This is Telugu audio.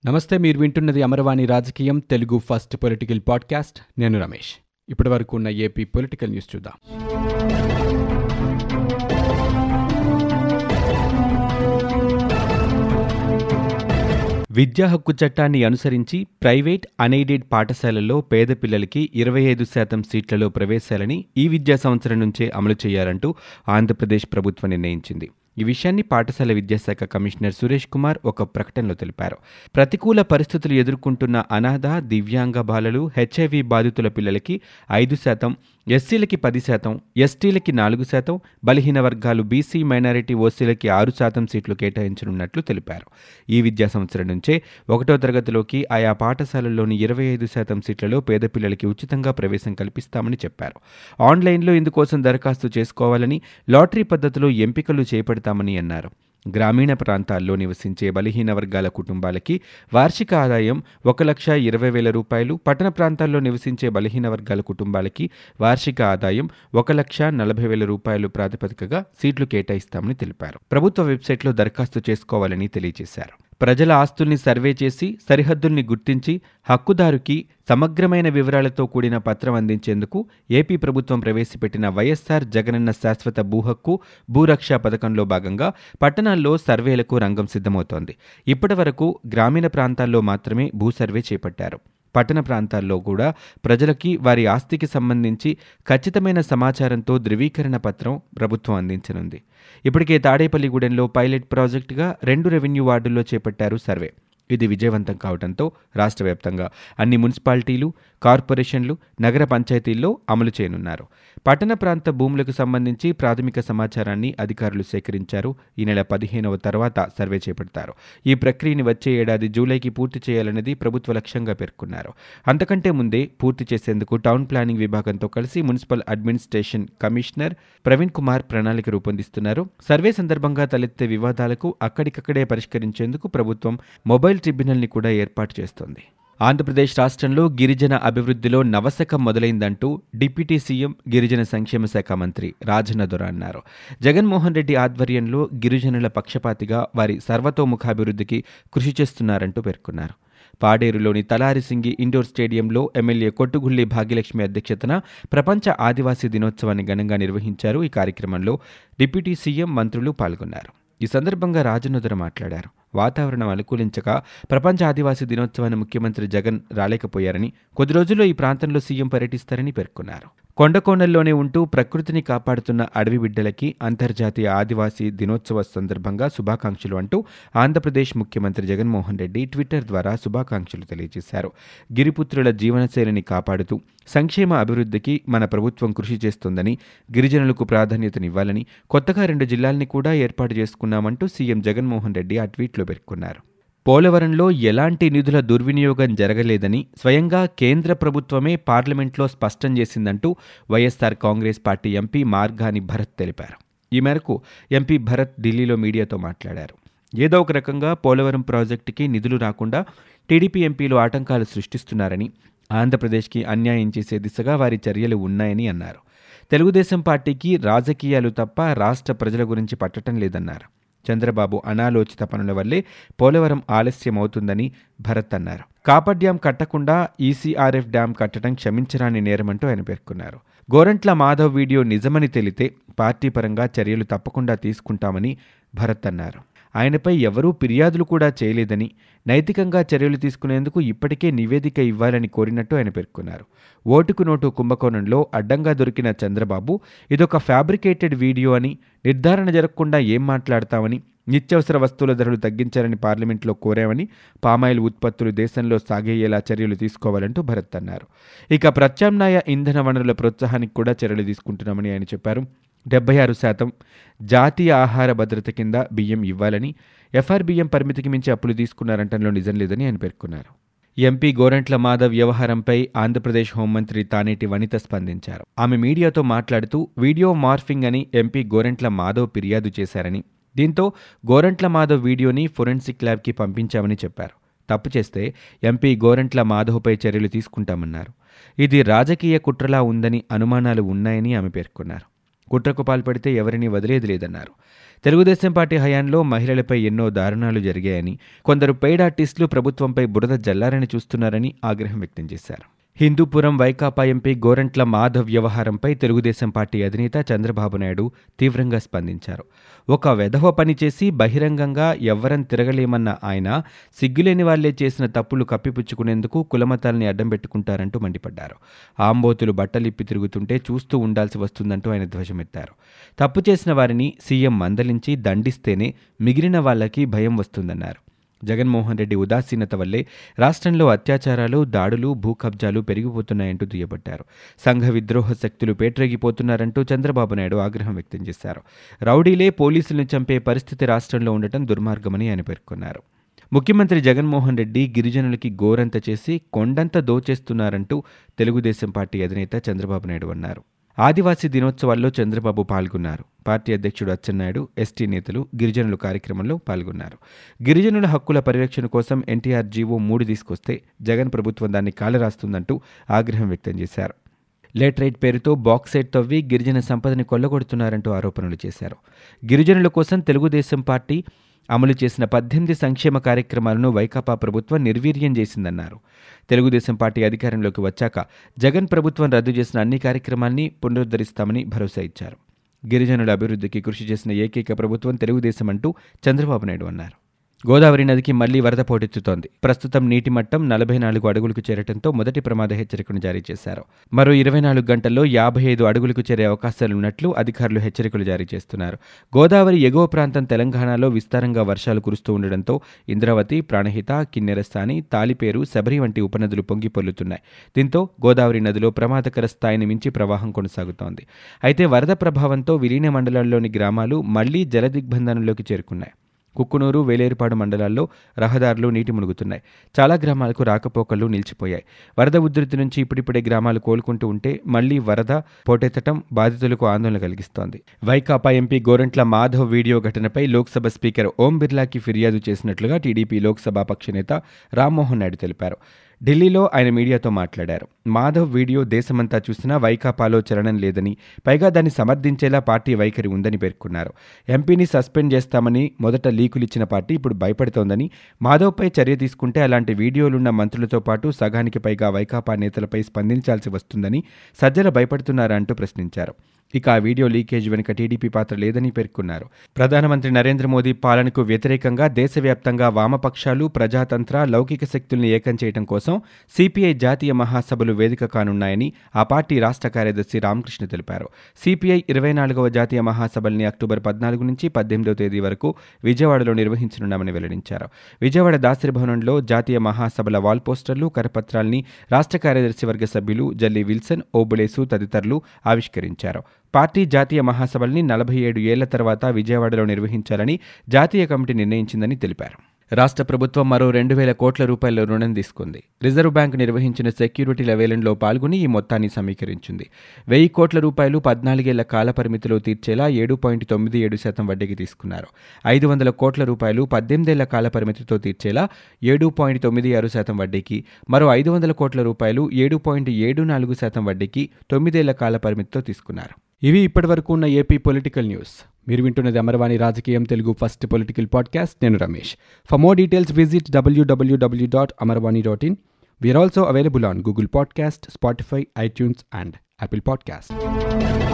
నమస్తే మీరు వింటున్నది అమరవాణి రాజకీయం తెలుగు ఫస్ట్ పొలిటికల్ పాడ్కాస్ట్ నేను రమేష్ ఇప్పటి వరకు ఉన్న ఏపీ పొలిటికల్ న్యూస్ చూద్దాం విద్యా హక్కు చట్టాన్ని అనుసరించి ప్రైవేట్ అన్ఎయిడెడ్ పాఠశాలల్లో పేద పిల్లలకి ఇరవై ఐదు శాతం సీట్లలో ప్రవేశాలని ఈ విద్యా సంవత్సరం నుంచే అమలు చేయాలంటూ ఆంధ్రప్రదేశ్ ప్రభుత్వం నిర్ణయించింది ఈ విషయాన్ని పాఠశాల విద్యాశాఖ కమిషనర్ సురేష్ కుమార్ ఒక ప్రకటనలో తెలిపారు ప్రతికూల పరిస్థితులు ఎదుర్కొంటున్న అనాథ దివ్యాంగ బాలలు హెచ్ఐవి బాధితుల పిల్లలకి ఐదు శాతం ఎస్సీలకి పది శాతం ఎస్టీలకి నాలుగు శాతం బలహీన వర్గాలు బీసీ మైనారిటీ ఓసీలకి ఆరు శాతం సీట్లు కేటాయించనున్నట్లు తెలిపారు ఈ విద్యా సంవత్సరం నుంచే ఒకటో తరగతిలోకి ఆయా పాఠశాలల్లోని ఇరవై ఐదు శాతం సీట్లలో పేద పిల్లలకి ఉచితంగా ప్రవేశం కల్పిస్తామని చెప్పారు ఆన్లైన్లో ఇందుకోసం దరఖాస్తు చేసుకోవాలని లాటరీ పద్ధతిలో ఎంపికలు చేపడతామని అన్నారు గ్రామీణ ప్రాంతాల్లో నివసించే బలహీన వర్గాల కుటుంబాలకి వార్షిక ఆదాయం ఒక లక్ష ఇరవై వేల రూపాయలు పట్టణ ప్రాంతాల్లో నివసించే బలహీన వర్గాల కుటుంబాలకి వార్షిక ఆదాయం ఒక లక్ష నలభై వేల రూపాయలు ప్రాతిపదికగా సీట్లు కేటాయిస్తామని తెలిపారు ప్రభుత్వ వెబ్సైట్లో దరఖాస్తు చేసుకోవాలని తెలియజేశారు ప్రజల ఆస్తుల్ని సర్వే చేసి సరిహద్దుల్ని గుర్తించి హక్కుదారుకి సమగ్రమైన వివరాలతో కూడిన పత్రం అందించేందుకు ఏపీ ప్రభుత్వం ప్రవేశపెట్టిన వైఎస్సార్ జగనన్న శాశ్వత భూహక్కు భూరక్ష పథకంలో భాగంగా పట్టణాల్లో సర్వేలకు రంగం సిద్ధమవుతోంది ఇప్పటి వరకు గ్రామీణ ప్రాంతాల్లో మాత్రమే భూ సర్వే చేపట్టారు పట్టణ ప్రాంతాల్లో కూడా ప్రజలకి వారి ఆస్తికి సంబంధించి ఖచ్చితమైన సమాచారంతో ధృవీకరణ పత్రం ప్రభుత్వం అందించనుంది ఇప్పటికే తాడేపల్లిగూడెంలో పైలట్ ప్రాజెక్టుగా రెండు రెవెన్యూ వార్డుల్లో చేపట్టారు సర్వే ఇది విజయవంతం కావడంతో రాష్ట్ర వ్యాప్తంగా అన్ని మున్సిపాలిటీలు కార్పొరేషన్లు నగర పంచాయతీల్లో అమలు చేయనున్నారు పట్టణ ప్రాంత భూములకు సంబంధించి ప్రాథమిక సమాచారాన్ని అధికారులు సేకరించారు ఈ నెల పదిహేనవ తర్వాత సర్వే చేపడతారు ఈ ప్రక్రియని వచ్చే ఏడాది జూలైకి పూర్తి చేయాలన్నది ప్రభుత్వ లక్ష్యంగా పేర్కొన్నారు అంతకంటే ముందే పూర్తి చేసేందుకు టౌన్ ప్లానింగ్ విభాగంతో కలిసి municipal administration commissioner Praveen Kumar ప్రణాళిక రూపొందిస్తున్నారు సర్వే సందర్భంగా తలెత్తే వివాదాలకు అక్కడికక్కడే పరిష్కరించేందుకు ప్రభుత్వం మొబైల్ ట్రిబ్యునల్ని కూడా ఏర్పాటు చేస్తోంది ఆంధ్రప్రదేశ్ రాష్ట్రంలో గిరిజన అభివృద్ధిలో నవశకం మొదలైందంటూ డిప్యూటీ సీఎం గిరిజన సంక్షేమ శాఖ మంత్రి రాజన్న దొర అన్నారు జగన్మోహన్ రెడ్డి ఆధ్వర్యంలో గిరిజనుల పక్షపాతిగా వారి సర్వతోముఖాభివృద్ధికి కృషి చేస్తున్నారంటూ పేర్కొన్నారు పాడేరులోని తలారిసింగి ఇండోర్ స్టేడియంలో ఎమ్మెల్యే కొట్టుగుల్లి భాగ్యలక్ష్మి అధ్యక్షతన ప్రపంచ ఆదివాసీ దినోత్సవాన్ని ఘనంగా నిర్వహించారు ఈ కార్యక్రమంలో డిప్యూటీ సీఎం మంత్రులు పాల్గొన్నారు ఈ సందర్భంగా రాజనుదర మాట్లాడారు వాతావరణం అనుకూలించక ప్రపంచ ఆదివాసీ దినోత్సవాన్ని ముఖ్యమంత్రి జగన్ రాలేకపోయారని కొద్ది రోజుల్లో ఈ ప్రాంతంలో సీఎం పర్యటిస్తారని పేర్కొన్నారు కొండకోణల్లోనే ఉంటూ ప్రకృతిని కాపాడుతున్న అడవి బిడ్డలకి అంతర్జాతీయ ఆదివాసీ దినోత్సవ సందర్భంగా శుభాకాంక్షలు అంటూ ఆంధ్రప్రదేశ్ ముఖ్యమంత్రి జగన్మోహన్ రెడ్డి ట్విట్టర్ ద్వారా శుభాకాంక్షలు తెలియజేశారు గిరిపుత్రుల జీవనశైలిని కాపాడుతూ సంక్షేమ అభివృద్ధికి మన ప్రభుత్వం కృషి చేస్తోందని గిరిజనులకు ప్రాధాన్యతనివ్వాలని కొత్తగా రెండు జిల్లాల్ని కూడా ఏర్పాటు చేసుకున్నామంటూ సీఎం జగన్మోహన్ రెడ్డి ఆ ట్వీట్లో పేర్కొన్నారు పోలవరంలో ఎలాంటి నిధుల దుర్వినియోగం జరగలేదని స్వయంగా కేంద్ర ప్రభుత్వమే పార్లమెంట్లో స్పష్టం చేసిందంటూ YSR Congress party MP Margani Bharat తెలిపారు ఈ మేరకు ఎంపీ భరత్ ఢిల్లీలో మీడియాతో మాట్లాడారు ఏదో ఒక రకంగా పోలవరం ప్రాజెక్టుకి నిధులు రాకుండా టీడీపీ ఎంపీలు ఆటంకాలు సృష్టిస్తున్నారని ఆంధ్రప్రదేశ్కి అన్యాయం చేసే దిశగా వారి చర్యలు ఉన్నాయని అన్నారు తెలుగుదేశం పార్టీకి రాజకీయాలు తప్ప రాష్ట్ర ప్రజల గురించి పట్టడం లేదన్నారు చంద్రబాబు అనాలోచిత పనుల వల్లే పోలవరం ఆలస్యం అవుతుందని భరత్ అన్నారు కాపర్ డ్యాం కట్టకుండా ఈసీఆర్ఎఫ్ డ్యాం కట్టడం క్షమించరాని నేరమంటూ ఆయన పేర్కొన్నారు గోరంట్ల మాధవ్ వీడియో నిజమని తెలితే పార్టీ పరంగా చర్యలు తప్పకుండా తీసుకుంటామని భరత్ అన్నారు ఆయనపై ఎవరూ ఫిర్యాదులు కూడా చేయలేదని నైతికంగా చర్యలు తీసుకునేందుకు ఇప్పటికే నివేదిక ఇవ్వాలని కోరినట్టు ఆయన పేర్కొన్నారు ఓటుకు నోటు కుంభకోణంలో అడ్డంగా దొరికిన చంద్రబాబు ఇదొక ఫ్యాబ్రికేటెడ్ వీడియో అని నిర్ధారణ జరగకుండా ఏం మాట్లాడతామని నిత్యావసర వస్తువుల ధరలు తగ్గించాలని పార్లమెంట్లో కోరామని పామాయిల్ ఉత్పత్తులు దేశంలో సాగేయేలా చర్యలు తీసుకోవాలంటూ భరత్ అన్నారు ఇక ప్రత్యామ్నాయ ఇంధన వనరుల ప్రోత్సాహానికి కూడా చర్యలు తీసుకుంటున్నామని ఆయన చెప్పారు డెబ్బై ఆరు శాతం జాతీయ ఆహార భద్రత కింద బియ్యం ఇవ్వాలని ఎఫ్ఆర్బియ్యం పరిమితికి మించి అప్పులు తీసుకున్నారంటంలో నిజం లేదని ఆయన పేర్కొన్నారు ఎంపీ గోరంట్ల మాధవ్ వ్యవహారంపై ఆంధ్రప్రదేశ్ హోంమంత్రి తానేటి వనిత స్పందించారు ఆమె మీడియాతో మాట్లాడుతూ వీడియో మార్ఫింగ్ అని ఎంపీ గోరంట్ల మాధవ్ ఫిర్యాదు చేశారని దీంతో గోరంట్ల మాధవ్ వీడియోని ఫొరెన్సిక్ ల్యాబ్కి పంపించామని చెప్పారు తప్పు చేస్తే ఎంపీ గోరంట్ల మాధవ్పై చర్యలు తీసుకుంటామన్నారు ఇది రాజకీయ కుట్రలా ఉందని అనుమానాలు ఉన్నాయని ఆమె పేర్కొన్నారు కుట్రకు పాల్పడితే ఎవరిని వదిలేది లేదన్నారు తెలుగుదేశం పార్టీ హయాంలో మహిళలపై ఎన్నో దారుణాలు జరిగాయని కొందరు పెయిడ్ ఆర్టిస్టులు ప్రభుత్వంపై బురద జల్లారని చూస్తున్నారని ఆగ్రహం వ్యక్తం చేశారు హిందూపురం వైకాపా ఎంపీ గోరంట్ల మాధవ్ వ్యవహారంపై తెలుగుదేశం పార్టీ అధినేత చంద్రబాబు నాయుడు తీవ్రంగా స్పందించారు ఒక వెధవ పని చేసి బహిరంగంగా ఎవ్వరం తిరగలేమన్న ఆయన సిగ్గులేని వాళ్లే చేసిన తప్పులు కప్పిపుచ్చుకునేందుకు కులమతాల్ని అడ్డం పెట్టుకుంటారంటూ మండిపడ్డారు ఆంబోతులు బట్టలిప్పి తిరుగుతుంటే చూస్తూ ఉండాల్సి వస్తుందంటూ ఆయన ధ్వజమెత్తారు తప్పు చేసిన వారిని సీఎం మందలించి దండిస్తేనే మిగిలిన వాళ్లకి భయం వస్తుందన్నారు జగన్మోహన్ రెడ్డి ఉదాసీనత వల్లే రాష్ట్రంలో అత్యాచారాలు దాడులు భూ కబ్జాలు పెరిగిపోతున్నాయంటూ దుయ్యబట్టారు సంఘ విద్రోహ శక్తులు పేటరేగిపోతున్నారంటూ చంద్రబాబు నాయుడు ఆగ్రహం వ్యక్తం చేశారు రౌడీలే పోలీసులను చంపే పరిస్థితి రాష్ట్రంలో ఉండటం దుర్మార్గమని ఆయన పేర్కొన్నారు ముఖ్యమంత్రి జగన్మోహన్ రెడ్డి గిరిజనులకి గోరంత చేసి కొండంత దోచేస్తున్నారంటూ తెలుగుదేశం పార్టీ అధినేత చంద్రబాబు నాయుడు అన్నారు ఆదివాసీ దినోత్సవాల్లో చంద్రబాబు పాల్గొన్నారు పార్టీ అధ్యక్షుడు అచ్చెన్నాయుడు ఎస్టీ నేతలు గిరిజనులు కార్యక్రమంలో పాల్గొన్నారు గిరిజనుల హక్కుల పరిరక్షణ కోసం ఎన్టీఆర్ జీవో మూడు తీసుకొస్తే జగన్ ప్రభుత్వం దాన్ని కాలరాస్తుందంటూ ఆగ్రహం వ్యక్తం చేశారు లేటరైట్ పేరుతో బాక్సైట్ తవ్వి గిరిజన సంపదని కొల్లగొడుతున్నారంటూ ఆరోపణలు చేశారు గిరిజనుల కోసం తెలుగుదేశం పార్టీ అమలు చేసిన పద్దెనిమిది సంక్షేమ కార్యక్రమాలను వైకాపా ప్రభుత్వం నిర్వీర్యం చేసిందన్నారు తెలుగుదేశం పార్టీ అధికారంలోకి వచ్చాక జగన్ ప్రభుత్వం రద్దు చేసిన అన్ని కార్యక్రమాల్ని పునరుద్ధరిస్తామని భరోసా ఇచ్చారు గిరిజనుల అభివృద్ధికి కృషి చేసిన ఏకైక ప్రభుత్వం తెలుగుదేశం అంటూ చంద్రబాబు నాయుడు అన్నారు గోదావరి నదికి మళ్లీ వరద పోటెత్తుతోంది ప్రస్తుతం నీటి మట్టం నలభై నాలుగు అడుగులకు చేరటంతో మొదటి ప్రమాద హెచ్చరికను జారీ చేశారు మరో ఇరవై నాలుగు గంటల్లో యాభై ఐదు అడుగులకు చేరే అవకాశాలున్నట్లు అధికారులు హెచ్చరికలు జారీ చేస్తున్నారు గోదావరి ఎగువ ప్రాంతం తెలంగాణలో విస్తారంగా వర్షాలు కురుస్తూ ఉండడంతో ఇంద్రావతి ప్రాణహిత కిన్నెరస్థాని తాలిపేరు శబరి వంటి ఉపనదులు పొంగి పొల్లుతున్నాయి దీంతో గోదావరి నదిలో ప్రమాదకర స్థాయిని మించి ప్రవాహం కొనసాగుతోంది అయితే వరద ప్రభావంతో విలీన మండలాల్లోని గ్రామాలు మళ్లీ జలదిగ్బంధనంలోకి చేరుకున్నాయి కుక్కునూరు వేలేరుపాడు మండలాల్లో రహదారులు నీటి మునుగుతున్నాయి చాలా గ్రామాలకు రాకపోకలు నిలిచిపోయాయి వరద ఉధృతి నుంచి ఇప్పుడిప్పుడే గ్రామాలు కోలుకుంటూ ఉంటే మళ్లీ వరద పోటెత్తటం బాధితులకు ఆందోళన కలిగిస్తోంది వైకాపా ఎంపీ గోరంట్ల మాధవ్ వీడియో ఘటనపై లోక్సభ స్పీకర్ ఓం బిర్లాకి ఫిర్యాదు చేసినట్లుగా టీడీపీ లోక్సభాపక్ష నేత రామ్మోహన్ నాయుడు తెలిపారు ఢిల్లీలో ఆయన మీడియాతో మాట్లాడారు మాధవ్ వీడియో దేశమంతా చూసినా వైకాపాలో చలనం లేదని పైగా దాన్ని సమర్థించేలా పార్టీ వైఖరి ఉందని పేర్కొన్నారు ఎంపీని సస్పెండ్ చేస్తామని మొదట లీకులిచ్చిన పార్టీ ఇప్పుడు భయపడుతోందని మాధవ్పై చర్య తీసుకుంటే అలాంటి వీడియోలున్న మంత్రులతో పాటు సగానికి పైగా వైకాపా నేతలపై స్పందించాల్సి వస్తుందని సజ్జల భయపడుతున్నారా అంటూ ప్రశ్నించారు ఇక ఆ వీడియో లీకేజ్ వెనుక టీడీపీ పాత్ర లేదని పేర్కొన్నారు ప్రధానమంత్రి నరేంద్ర మోదీ పాలనకు వ్యతిరేకంగా దేశవ్యాప్తంగా వామపక్షాలు ప్రజాతంత్ర లౌకిక శక్తుల్ని ఏకం చేయడం కోసం సిపిఐ జాతీయ మహాసభలు వేదిక కానున్నాయని ఆ పార్టీ రాష్ట్ర కార్యదర్శి రామకృష్ణ తెలిపారు సిపిఐ ఇరవై నాలుగవ జాతీయ మహాసభల్ని అక్టోబర్ పద్నాలుగు నుంచి పద్దెనిమిదవ తేదీ వరకు విజయవాడలో నిర్వహించనున్నామని వెల్లడించారు విజయవాడ దాసరి భవనంలో జాతీయ మహాసభల వాల్ పోస్టర్లు కరపత్రాల్ని రాష్ట్ర కార్యదర్శి వర్గ సభ్యులు జల్లి విల్సన్ ఓబులేసు తదితరులు ఆవిష్కరించారు పార్టీ జాతీయ మహాసభల్ని నలభై ఏడు ఏళ్ల తర్వాత విజయవాడలో నిర్వహించాలని జాతీయ కమిటీ నిర్ణయించిందని తెలిపారు రాష్ట్ర ప్రభుత్వం మరో రెండు వేల కోట్ల రూపాయల రుణం తీసుకుంది రిజర్వ్ బ్యాంక్ నిర్వహించిన సెక్యూరిటీల వేలంలో పాల్గొని ఈ మొత్తాన్ని సమీకరించింది వెయ్యి కోట్ల రూపాయలు పద్నాలుగేళ్ల కాల పరిమితిలో తీర్చేలా ఏడు పాయింట్ తొమ్మిది ఏడు శాతం వడ్డీకి తీసుకున్నారు ఐదు వందల కోట్ల రూపాయలు పద్దెనిమిదేళ్ల కాల పరిమితితో తీర్చేలా ఏడు పాయింట్ తొమ్మిది ఆరు శాతం వడ్డీకి మరో ఐదు వందల కోట్ల రూపాయలు ఏడు పాయింట్ ఏడు నాలుగు శాతం వడ్డీకి తొమ్మిదేళ్ల కాల పరిమితితో తీసుకున్నారు ఇవి ఇప్పటివరకు ఉన్న ఏపీ పొలిటికల్ న్యూస్ మీరు వింటున్నది అమర్వాణి రాజకీయం తెలుగు ఫస్ట్ పొలిటికల్ పాడ్కాస్ట్ నేను Ramesh for more details visit W W W dot Amarvani dot in we're also available on Google podcast Spotify iTunes and Apple podcast